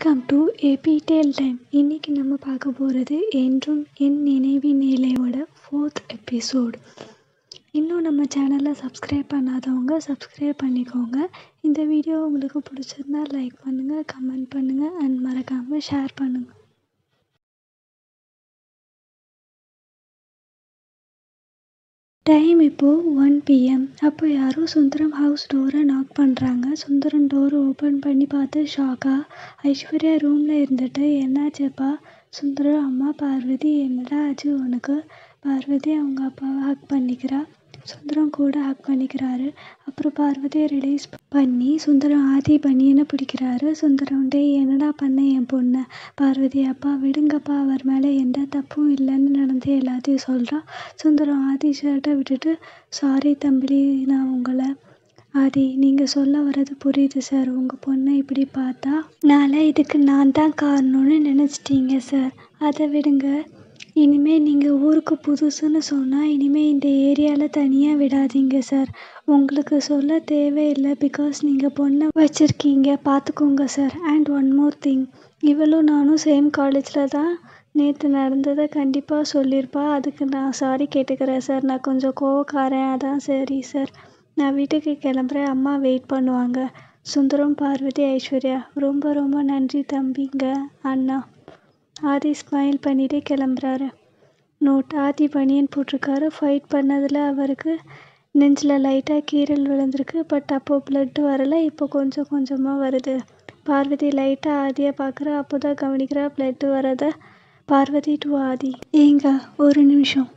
Welcome to A B tale time இன்னைக்கு நம்ம பார்க்க போகிறது என்றும் என் நினைவினிலேயோட ஃபோர்த் எபிசோட் இன்னும் நம்ம சேனலை சப்ஸ்கிரைப் பண்ணாதவங்க சப்ஸ்கிரைப் பண்ணிக்கோங்க இந்த வீடியோ உங்களுக்கு பிடிச்சிருந்தா லைக் பண்ணுங்கள் கமெண்ட் பண்ணுங்கள் அண்ட் மறக்காமல் ஷேர் பண்ணுங்கள் டைம் இப்போது ஒன் பிஎம் அப்போ யாரோ சுந்தரம் ஹவுஸ் டோரை நாக் பண்ணுறாங்க சுந்தரம் டோர் ஓப்பன் பண்ணி பார்த்து ஷாக்கா ஐஸ்வர்யா ரூமில் இருந்துட்டு என்னாச்சுப்பா சுந்தரம் அம்மா பார்வதி என்னடா ஆச்சு உனக்கு பார்வதி அவங்க அப்பாவை ஹக் பண்ணிக்கிறா சுந்தரம் கூட ஹக் பண்ணிக்கிறாரு அப்புறம் பார்வதியை ரிலீஸ் பண்ணி சுந்தரம் ஆதி பனியனை பிடிக்கிறாரு சுந்தரம் டேய் என்னடா பண்ண என் பொண்ணை பார்வதி அப்பா விடுங்கப்பா அவர் மேலே எந்த தப்பும் இல்லைன்னு நடந்து எல்லாத்தையும் சொல்கிறான் சுந்தரம் ஆதி ஷர்ட்டை விட்டுட்டு சாரி தம்பி நான் உங்களை ஆதி நீங்கள் சொல்ல வர்றது புரியுது சார் உங்கள் பொண்ணை இப்படி பார்த்தா நாளை இதுக்கு நான் தான் காரணம்னு நினச்சிட்டீங்க சார் அதை விடுங்க இனிமேல் நீங்கள் ஊருக்கு புதுசுன்னு சொன்னால் இனிமேல் இந்த ஏரியாவில் தனியாக விடாதீங்க சார் உங்களுக்கு சொல்ல தேவையில்லை பிகாஸ் நீங்கள் பொண்ணை வச்சுருக்கீங்க பார்த்துக்கோங்க sir and one more thing இவளும் நானும் சேம் காலேஜில் தான் நேற்று நடந்ததை கண்டிப்பாக சொல்லியிருப்பா அதுக்கு நான் சாரி கேட்டுக்கிறேன் சார் நான் கொஞ்சம் கோவக்காரன் அதான் சரி சார் நான் வீட்டுக்கு கிளம்புறேன் அம்மா வெயிட் பண்ணுவாங்க சுந்தரம் பார்வதி ஐஸ்வர்யா ரொம்ப ரொம்ப நன்றி தம்பிங்க அண்ணா ஆதி ஸ்மைல் பண்ணிகிட்டே கிளம்புறாரு நோட் ஆதி பனியன் போட்டிருக்காரு ஃபைட் பண்ணதில் அவருக்கு நெஞ்சில் லைட்டாக கீறல் விழுந்திருக்கு பட் அப்போது பிளட் வரலை இப்போ கொஞ்சம் கொஞ்சமாக வருது பார்வதி லைட்டாக ஆதியை பார்க்குறா அப்போ தான் கவனிக்கிறா பிளட் வரதை பார்வதி டு ஆதி ஏங்க ஒரு நிமிஷம்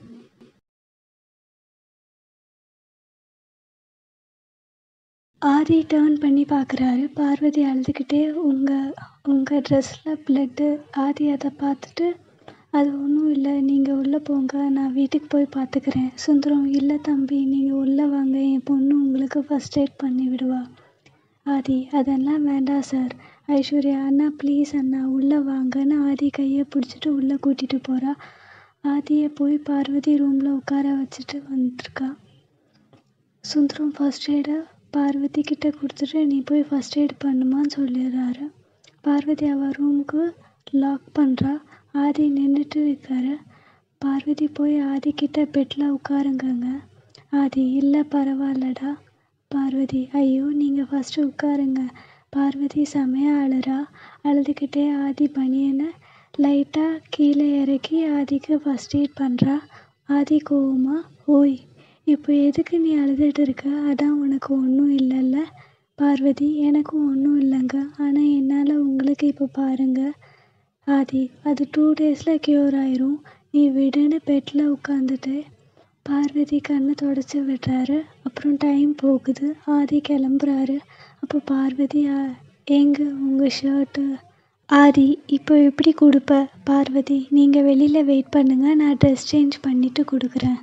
ஆதி டேர்ன் பண்ணி பார்க்குறாரு பார்வதி அழுதுகிட்டே உங்கள் உங்கள் ட்ரெஸ்ஸில் ப்ளட்டு ஆதி அதை பார்த்துட்டு அது ஒன்றும் இல்லை நீங்கள் உள்ளே போங்க நான் வீட்டுக்கு போய் பார்த்துக்கிறேன் சுந்தரம் இல்லை தம்பி நீங்கள் உள்ளே வாங்க என் பொண்ணு உங்களுக்கு ஃபஸ்ட் எய்ட் பண்ணி விடுவா ஆதி அதெல்லாம் வேண்டாம் சார் ஐஸ்வர்யா அண்ணா ப்ளீஸ் அண்ணா உள்ளே வாங்கன்னு ஆதி கையை பிடிச்சிட்டு உள்ளே கூட்டிகிட்டு போகிறா ஆதியை போய் பார்வதி ரூமில் உட்கார வச்சுட்டு வந்துருக்கா சுந்தரம் ஃபஸ்ட் எய்டை பார்வதி கிட்ட கொடுத்துட்டு நீ போய் ஃபஸ்ட் எய்ட் பண்ணுமான்னு சொல்லிடுறாரு பார்வதி அவள் ரூமுக்கு லாக் பண்ணுறா ஆதி நின்றுட்டு இருக்காரு பார்வதி போய் ஆதி கிட்ட பெட்டில் உட்காருங்கங்க ஆதி இல்லை பரவாயில்லடா பார்வதி ஐயோ நீங்கள் ஃபஸ்ட்டு உட்காருங்க பார்வதி செமையாக அழுறா அழுதுகிட்டே ஆதி பனியனை லைட்டாக கீழே இறக்கி ஆதிக்கு ஃபஸ்ட் எய்ட் பண்ணுறா ஆதி கோவமா ஓய் இப்போ எதுக்கு நீ அழுதுட்டு இருக்க அதான் உனக்கு ஒன்றும் இல்லைல்ல பார்வதி எனக்கும் ஒன்றும் இல்லைங்க ஆனால் என்னால் உங்களுக்கு இப்போ பாருங்க ஆதி அது டூ டேஸில் க்யூர் ஆயிரும் நீ விடுன்னு பெட்டில் உட்காந்துட்டு பார்வதி கண்ணை தொடச்சி விடுறாரு அப்புறம் டைம் போகுது ஆதி கிளம்புறாரு அப்போ பார்வதி ஏங்க உங்கள் ஷர்ட்டு ஆதி இப்போ எப்படி கொடுப்ப பார்வதி நீங்கள் வெளியில் வெயிட் பண்ணுங்கள் நான் ட்ரெஸ் சேஞ்ச் பண்ணிவிட்டு கொடுக்குறேன்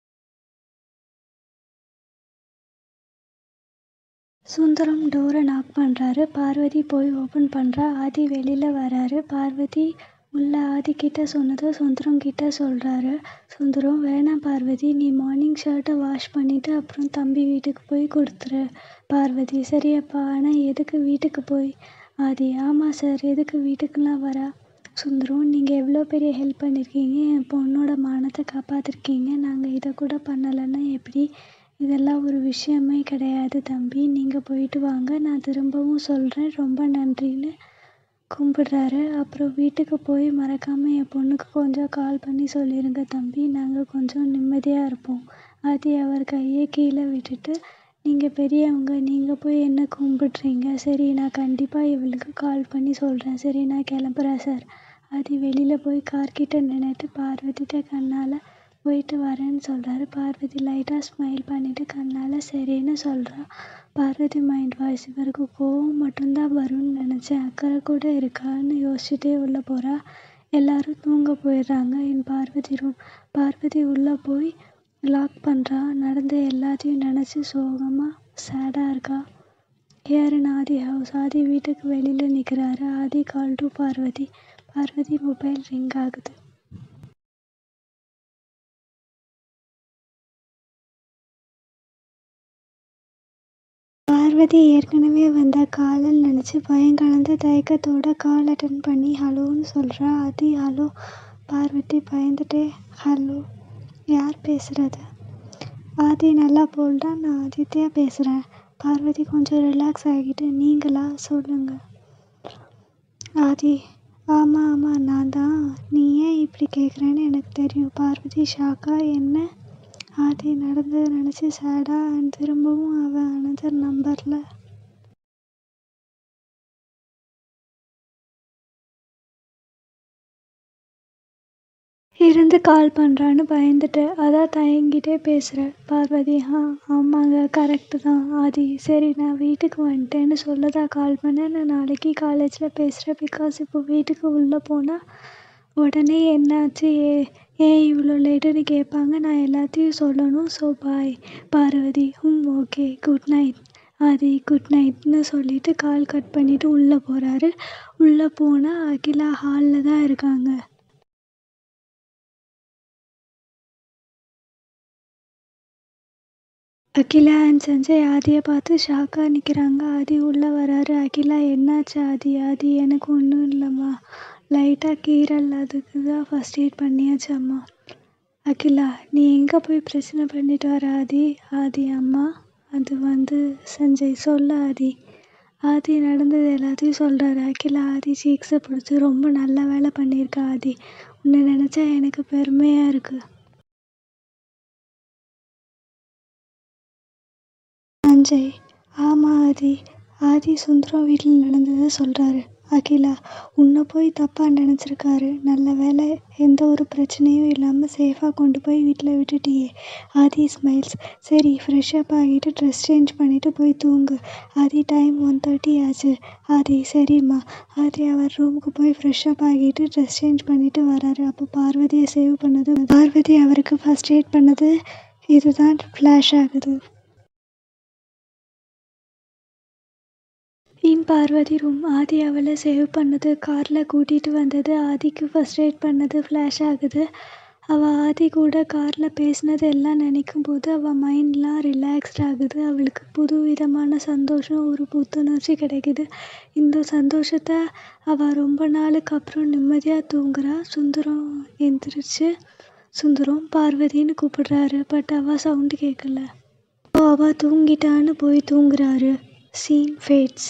சுந்தரம் டோரை நாக் பண்ணுறாரு பார்வதி போய் ஓப்பன் பண்ணுறா ஆதி வெளியில் வராரு பார்வதி உள்ள ஆதி கிட்ட சொன்னதை சுந்தரம் கிட்ட சொல்கிறாரு சுந்தரம் வேணாம் பார்வதி நீ மார்னிங் ஷர்ட்டை வாஷ் பண்ணிவிட்டு அப்புறம் தம்பி வீட்டுக்கு போய் கொடுத்துரு பார்வதி சரியப்பா ஆனால் எதுக்கு வீட்டுக்கு போய் ஆதி ஆமாம் சார் எதுக்கு வீட்டுக்கெலாம் வரா சுந்தரம் நீங்கள் எவ்வளோ பெரிய ஹெல்ப் பண்ணியிருக்கீங்க என் பொண்ணோட மானத்தை காப்பாற்றிருக்கீங்க நாங்கள் இதை கூட பண்ணலைன்னா எப்படி இதெல்லாம் ஒரு விஷயமே கிடையாது தம்பி நீங்கள் போயிட்டு வாங்க நான் திரும்பவும் சொல்கிறேன் ரொம்ப நன்றின்னு கும்பிடுறாரு அப்புறம் வீட்டுக்கு போய் மறக்காமல் என் பொண்ணுக்கு கொஞ்சம் கால் பண்ணி சொல்லிடுங்க தம்பி நாங்கள் கொஞ்சம் நிம்மதியாக இருப்போம் ஆதி அவர் கையை கீழே விட்டுட்டு நீங்கள் பெரியவங்க நீங்கள் போய் என்ன கும்பிடுறீங்க சரி நான் கண்டிப்பாக இவளுக்கு கால் பண்ணி சொல்கிறேன் சரி நான் கிளம்புறேன் சார் ஆதி வெளியில் போய் கார்கிட்ட நின்றுட்டு பார்வதிட்ட கண்ணால் போயிட்டு வரேன்னு சொல்கிறாரு பார்வதி லைட்டாக ஸ்மைல் பண்ணிவிட்டு கண்ணால் சரின்னு சொல்கிறா பார்வதி மைண்ட் வாய்ஸ் இவருக்கு கோவம் மட்டும்தான் வரும்னு நினச்சேன் அக்கறை கூட இருக்கான்னு யோசிச்சுட்டே உள்ளே போகிறா எல்லோரும் தூங்க போயிடுறாங்க என் பார்வதி ரூம் பார்வதி உள்ளே போய் லாக் பண்ணுறா நடந்த எல்லாத்தையும் நினச்சி சோகமாக சேடாக இருக்கா ஹியர் இன் ஆதி ஹவுஸ் ஆதி வீட்டுக்கு வெளியில் நிற்கிறாரு Aadhi call to Parvathy Parvathy mobile ring ஆகுது பார்வதி ஏற்கனவே வந்த காலன்னு நினைச்சு பயம் கலந்த தயக்கத்தோட கால் அட்டன் பண்ணி ஹலோன்னு சொல்றா ஆதி. ஹலோ பார்வதி பயந்துட்டே ஹலோ யார் பேசுறது? ஆதி நல்லா போல்டா நான் ஆதித்யா பேசுறேன். பார்வதி கொஞ்சம் ரிலாக்ஸ் ஆகிட்டு நீங்களா சொல்லுங்க. ஆதி ஆமா ஆமா நான் தான். நீ ஏன் இப்படி கேக்குறேன்னு எனக்கு தெரியும். பார்வதி ஷாக்கா என்ன? ஆதி நடந்ததை நினைச்சு சேடா அண்ட் திரும்பவும் அவ அனதர் நம்பர்ல இருந்து கால் பண்றான்னு பயந்துட்டு அதான் தயங்கிட்டே பேசுற. பார்வதி ஆ ஆமாங்க கரெக்ட்டு தான். ஆதி சரி நான் வீட்டுக்கு வந்துட்டேன்னு சொல்லதான் கால் பண்ணேன். நான் நாளைக்கு காலேஜ்ல பேசுறேன். பிகாஸ் இப்போ வீட்டுக்கு உள்ள போனா உடனே என்னாச்சு ஏன் இவ்வளோ லேட்டுன்னு கேட்பாங்க. நான் எல்லாத்தையும் சொல்லணும். So bye. Parvathy hmm okay good night. Aadhi good நைட்னு சொல்லிட்டு கால் கட் பண்ணிட்டு உள்ள போறாரு. உள்ள போனா அகிலா ஹால்ல தான் இருக்காங்க. அகிலா அண்ட் சஞ்சய் ஆதியை பார்த்து ஷாக்கா நிக்கிறாங்க. ஆதி உள்ள வராரு. அகிலா என்னாச்சு ஆதி? ஆதி எனக்கு ஒன்னும் இல்லம்மா. லைட்டா கீறல் அதுக்கு தான் ஃபர்ஸ்ட் எய்ட் பண்ணியாச்சு அம்மா. அகிலா நீ எங்க போய் பிரச்சனை பண்ணிட்டு வர ஆதி? ஆதி அம்மா அது வந்து சஞ்சய் சொல்லு ஆதி. ஆதி நடந்தது எல்லாத்தையும் சொல்றாரு. அகிலா ஆதி சீக்ஸை பிடிச்சு ரொம்ப நல்ல வேலை பண்ணிருக்க ஆதி. உன்னை நினைச்சா எனக்கு பெருமையா இருக்கு. சஞ்சய் ஆமா ஆதி. ஆதி சுந்தரம் வீட்ல நடந்ததை சொல்றாரு. அகிலா உன்னை போய் தப்பா நினைச்சிருக்காரு. நல்ல வேலை எந்த ஒரு பிரச்சனையும் இல்லாம சேஃபா கொண்டு போய் வீட்ல விட்டுட்டியே. ஆதி ஸ்மைல்ஸ் சரி ஃப்ரெஷ் அப் ஆகிட்டு ட்ரெஸ் சேஞ்ச் பண்ணிட்டு போய் தூங்கு. ஆதி டைம் ஒன் தேர்ட்டி ஆச்சு. ஆதி சரிம்மா. ஆதி அவர் ரூமுக்கு போய் ஃப்ரெஷ் அப் ஆகிட்டு ட்ரெஸ் சேஞ்ச் பண்ணிட்டு வராரு. அப்போ பார்வதியை சேவ் பண்ணது பார்வதி அவருக்கு ஃபர்ஸ்ட் எய்ட் பண்ணது இதுதான் ஃபிளாஷ் ஆகுது. இன் பார்வதி ரூம். ஆதி அவளை சேவ் பண்ணது கார்ல கூட்டிட்டு வந்தது ஆதிக்கு ஃபர்ஸ்ட் எய்ட் பண்ணது ஃபிளாஷ் ஆகுது. அவ ஆதி கூட கார்ல பேசினது எல்லாம் நினைக்கும் போது அவ மைண்ட்லாம் ரிலாக்ஸ்ட் ஆகுது. அவளுக்கு புது விதமான சந்தோஷம் ஒரு புத்துணர்ச்சி கிடைக்குது. இந்த சந்தோஷத்தை அவ ரொம்ப நாளுக்கு அப்புறம் நிம்மதியா தூங்குறா. சுந்தரம் எந்திரிச்சு சுந்தரம் பார்வதின்னு கூப்பிடுறாரு. பட் அவ சவுண்ட் கேக்கல. ஸோ அவ தூங்கிட்டான்னு போய் தூங்குறாரு. Scene fades.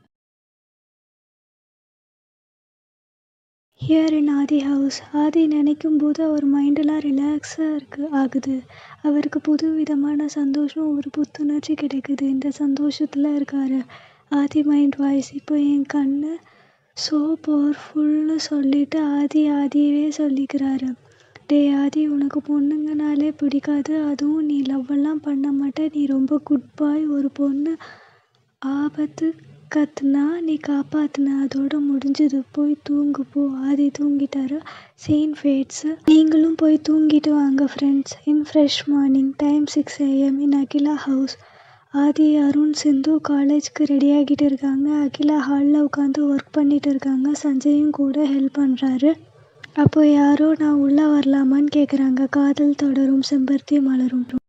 Here in Aadhi house. Aadhi நினைக்கும் போது அவர் மைண்டெல்லாம் ரிலாக்ஸா இருக்கு ஆகுது. அவருக்கு புது விதமான சந்தோஷம் ஒரு புத்துணர்ச்சி கிடைக்குது. இந்த சந்தோஷத்துல இருக்காரு. ஆதி மைண்ட் வாய்ஸ் இப்போ என் கண்ணு சோ பவர்ஃபுல்னு சொல்லிட்டு ஆதி ஆதியவே சொல்லிக்கிறாரு. டேய் ஆதி உனக்கு பொண்ணுங்கனாலே பிடிக்காது. அதுவும் நீ லவ்வெல்லாம் பண்ண மாட்ட. நீ ரொம்ப குட் பாய். ஒரு பொண்ணு ஆபத்து கத்துனா நீ காப்பாத்துன. அதோட முடிஞ்சுது. போய் தூங்கு போ. ஆதி தூங்கிட்டாரு. Scene fades. நீங்களும் போய் தூங்கிட்டு வாங்க friends. In fresh morning. Time six AM. In Akila house. Aadhi Arun Sindhu காலேஜ்க்கு ரெடியாகிட்டு இருக்காங்க. அகிலா ஹால்ல உட்காந்து ஒர்க் பண்ணிட்டு இருக்காங்க. சஞ்சயும் கூட ஹெல்ப் பண்றாரு. அப்போ யாரோ நான் உள்ள வரலாமான்னு கேக்குறாங்க. காதல் தொடரும் செம்பருத்தி மலரும்.